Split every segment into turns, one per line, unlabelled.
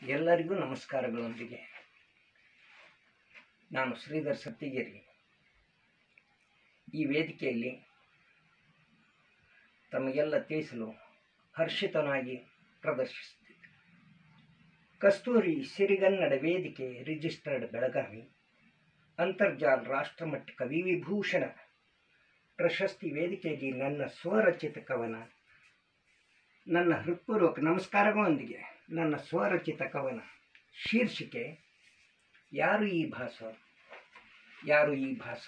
ಎಲ್ಲರಿಗೂ ನಮಸ್ಕಾರಗಳೊಂದಿಗೆ ನಾನು ಶ್ರೀಧರ್ ಸತ್ತಿಗೇರಿ ಈ ವೇದಿಕೆಯಲ್ಲಿ ತಮಗೆಲ್ಲ ತಿಳಿಸಲು ಹರ್ಷಿತನಾಗಿ ಪ್ರದರ್ಶಿಸುತ್ತಿದ್ದೆ ಕಸ್ತೂರಿ ಸಿರಿಗನ್ನಡ ವೇದಿಕೆ ರಿಜಿಸ್ಟರ್ಡ್ ಬೆಳಗಾವಿ ಅಂತರ್ಜಾಲ ರಾಷ್ಟ್ರಮಟ್ಟ ಕವಿ ವಿಭೂಷಣ ಪ್ರಶಸ್ತಿ ವೇದಿಕೆಗೆ ನನ್ನ ಸ್ವರಚಿತ ಕವನ ನನ್ನ ಹೃತ್ಪೂರ್ವಕ ನಮಸ್ಕಾರಗಳೊಂದಿಗೆ ನನ್ನ ಸ್ವರಚಿತ ಕವನ ಶೀರ್ಷಿಕೆ ಯಾರು ಈ ಭಾಸ ಯಾರು ಈ ಭಾಸ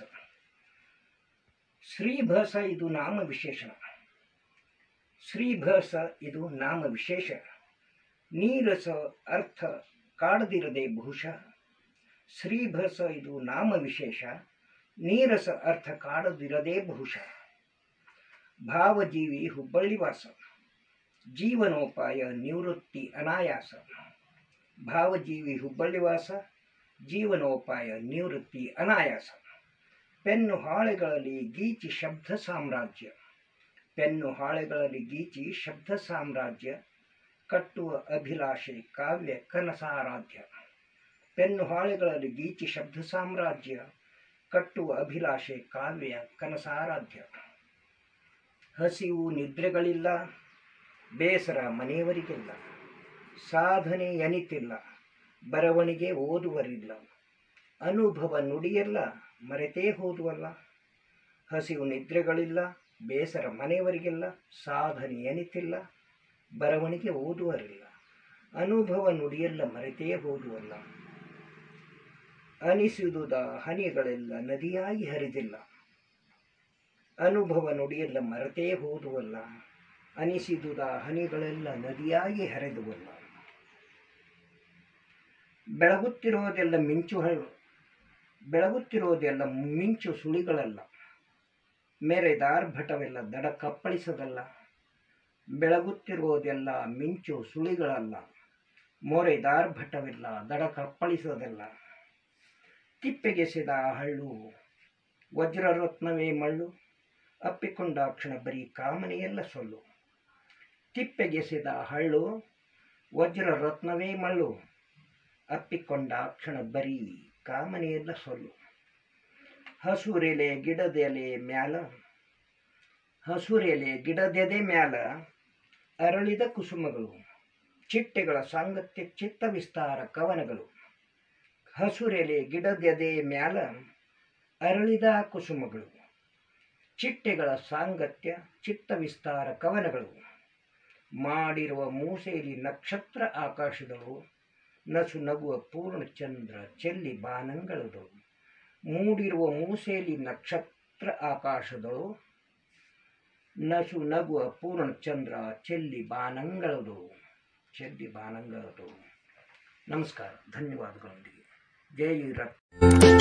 ಶ್ರೀಭಾಸ ಇದು ನಾಮ ವಿಶೇಷಣ ಶ್ರೀಭಾಸ ಇದು ನಾಮ ವಿಶೇಷ ನೀರಸ ಅರ್ಥ ಕಾಡದಿರದೆ ಬಹುಶಃ ಶ್ರೀಭಾಸ ಇದು ನಾಮ ವಿಶೇಷ ನೀರಸ ಅರ್ಥ ಕಾಡದಿರದೆ ಬಹುಶಃ ಭಾವಜೀವಿ ಹುಬ್ಬಳ್ಳಿ ವಾಸ ಜೀವನೋಪಾಯ ನಿವೃತ್ತಿ ಅನಾಯಾಸ ಭಾವಜೀವಿ ಹುಬ್ಬಳ್ಳಿ ವಾಸ ಜೀವನೋಪಾಯ ನಿವೃತ್ತಿ ಅನಾಯಾಸ ಪೆನ್ನು ಹಾಳೆಗಳಲ್ಲಿ ಗೀಚಿ ಶಬ್ದ ಸಾಮ್ರಾಜ್ಯ ಪೆನ್ನು ಹಾಳೆಗಳಲ್ಲಿ ಗೀಚಿ ಶಬ್ದ ಸಾಮ್ರಾಜ್ಯ ಕಟ್ಟುವ ಅಭಿಲಾಷೆ ಕಾವ್ಯ ಕನಸಾರಾಧ್ಯ ಪೆನ್ನು ಹಾಳೆಗಳಲ್ಲಿ ಗೀಚಿ ಶಬ್ದ ಸಾಮ್ರಾಜ್ಯ ಕಟ್ಟುವ ಅಭಿಲಾಷೆ ಕಾವ್ಯ ಕನಸಾರಾಧ್ಯ ಹಸಿವು ನಿದ್ರೆಗಳಿಲ್ಲ ಬೇಸರ ಮನೆಯವರಿಗಿಲ್ಲ ಸಾಧನೆ ಎನಿತಿಲ್ಲ ಬರವಣಿಗೆ ಓದುವರಿಲ್ಲ ಅನುಭವ ನುಡಿಯಲ್ಲ ಮರೆತೇ ಹೋದುವಲ್ಲ ಹಸಿವು ನಿದ್ರೆಗಳಿಲ್ಲ ಬೇಸರ ಮನೆಯವರಿಗಿಲ್ಲ ಸಾಧನೆ ಎನಿತಿಲ್ಲ ಬರವಣಿಗೆ ಓದುವರಿಲ್ಲ ಅನುಭವ ನುಡಿಯಲ್ಲ ಮರೆತೇ ಹೋದುವಲ್ಲ ಅನಿಸಿದುದ ಹನಿಗಳೆಲ್ಲ ನದಿಯಾಗಿ ಹರಿದಿಲ್ಲ ಅನುಭವ ನುಡಿಯಲ್ಲ ಮರೆತೇ ಹೋದುವಲ್ಲ ಅನಿಸಿದುದ ಹನಿಗಳೆಲ್ಲ ನದಿಯಾಗಿ ಹರಿದುವಲ್ಲ ಬೆಳಗುತ್ತಿರೋದೆಲ್ಲ ಮಿಂಚು ಹಳ್ಳು ಬೆಳಗುತ್ತಿರೋದೆಲ್ಲ ಮಿಂಚು ಸುಳಿಗಳಲ್ಲ ಮೆರೆದಾರ್ಭಟವೆಲ್ಲ ದಡ ಕಪ್ಪಳಿಸದಲ್ಲ ಬೆಳಗುತ್ತಿರುವುದೆಲ್ಲ ಮಿಂಚು ಸುಳಿಗಳಲ್ಲ ಮೊರೆದಾರ್ಭಟವೆಲ್ಲ ದಡ ಕಪ್ಪಳಿಸದಲ್ಲ ತಿಪ್ಪೆಗೆಸೆದ ಹಳ್ಳು ವಜ್ರರತ್ನವೇ ಮಳ್ಳು ಅಪ್ಪಿಕೊಂಡಾಕ್ಷಣ ಬರೀ ಕಾಮನೆಯೆಲ್ಲ ಸೊಲ್ಲು ತಿಪ್ಪೆಗೆಸೆದ ಹಳ್ಳು ವಜ್ರ ರತ್ನವೇ ಮಳ್ಳು ಅಪ್ಪಿಕೊಂಡಾಕ್ಷಣ ಬರೀ ಕಾಮನೆಯೆಲ್ಲ ಸೊಲ್ಲು ಹಸುರೆಲೆ ಗಿಡದೆಲೆ ಮ್ಯಾಲ ಹಸುರೆಲೆ ಗಿಡದೆದೆ ಮ್ಯಾಲ ಅರಳಿದ ಕುಸುಮಗಳು ಚಿಟ್ಟೆಗಳ ಸಾಂಗತ್ಯ ಚಿತ್ತ ವಿಸ್ತಾರ ಕವನಗಳು ಹಸುರೆಲೆ ಗಿಡದೆದೆ ಮ್ಯಾಲ ಅರಳಿದ ಕುಸುಮಗಳು ಚಿಟ್ಟೆಗಳ ಸಾಂಗತ್ಯ ಚಿತ್ತ ವಿಸ್ತಾರ ಕವನಗಳು ಮಾಡಿರುವ ಮೂಸೆಯಲ್ಲಿ ನಕ್ಷತ್ರ ಆಕಾಶದಳು ನಸು ನಗುವ ಪೂರ್ಣಚಂದ್ರ ಚೆಲ್ಲಿ ಬಾನಂಗಳದು ಮೂಡಿರುವ ಮೂಸೆಯಲ್ಲಿ ನಕ್ಷತ್ರ ಆಕಾಶದಳು ನಸು ನಗುವ ಪೂರ್ಣಚಂದ್ರ ಚೆಲ್ಲಿ ಬಾನಂಗಳದು ಚೆಲ್ಲಿ ಬಾನಂಗಳದು ನಮಸ್ಕಾರ ಧನ್ಯವಾದಗಳೊಂದಿಗೆ ಜೈ ರತ್